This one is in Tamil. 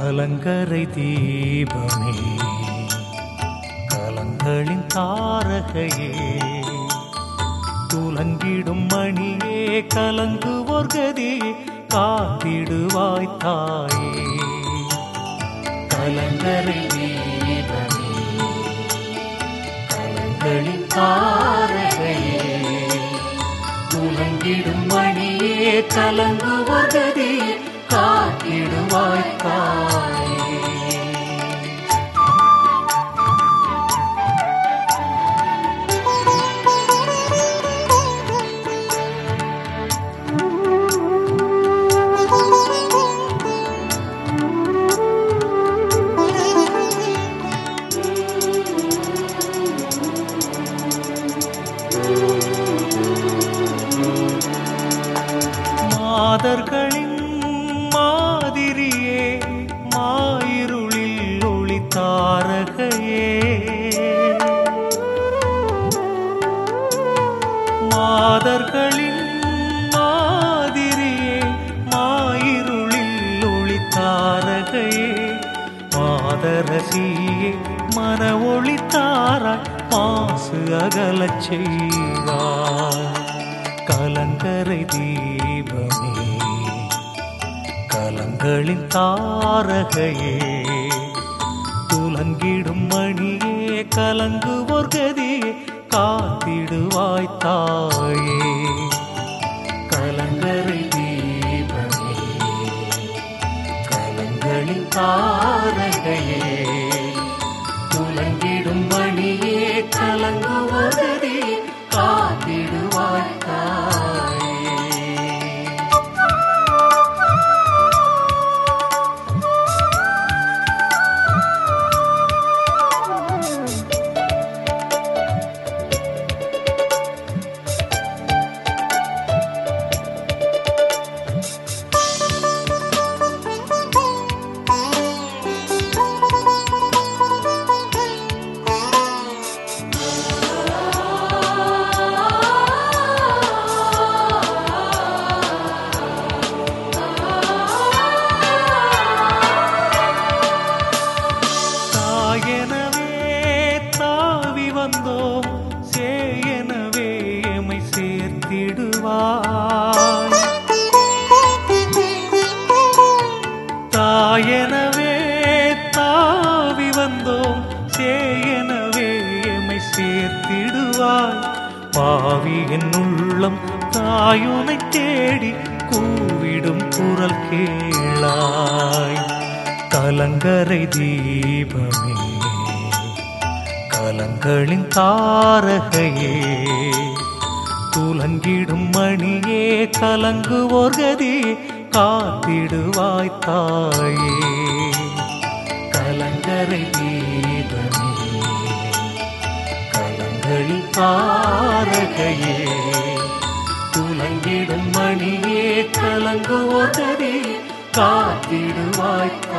கலங்கரை தீபமே கலங்களின் தாரகையே துலங்கிடும் மணியே கலங்குவோர் கதியே காத்திடுவாய் தாயே கலங்கரை தீபமே கலங்களின் தாரகையே துலங்கிடும் மணியே கலங்குவோர் கதியே காத்திடுவாய் தாயே மாதர்களின் மாதிரியே மாயிருளில் ஒளி தாரகையே மாதர்களின் மாதிரியே மாயிருளில் ஒளி தாரகையே மாதரசியே மன ஒளி தாராய் மாசு அகலச் செய்வாய் கலங்கரை தீபமே கலங்களின் தாரகையே துலங்கிடும் மணியே கலங்குவோர் கதியே காத்திடுவாய் தாயே கலங்கரை தீபமே கலங்களின் தாரகையே துலங்கிடும் மணியே கலங்குவோர் கதியே காத்திடுவாய் தாயே தாயெனவே தாவி வந்தோம் சேயெனவே எமை சேர்த்திடுவாய் தாயெனவே தாவி வந்தோம் சேயெனவே எமை சேர்த்திடுவாய் பாவி என் உள்ளம் தாயுனை தேடி கூவிடும் குரல் கேளாய் கலங்கரை தீபமே கலங்களின் தாரகையே துலங்கிடும் மணியே கலங்குவோர் கதி காத்திடுவாய் தாயே கலங்கரை தீபமே கலங்களின் தாரகையே துலங்கிடும் மணியே கலங்குவோர் கதி காத்திடுவாய்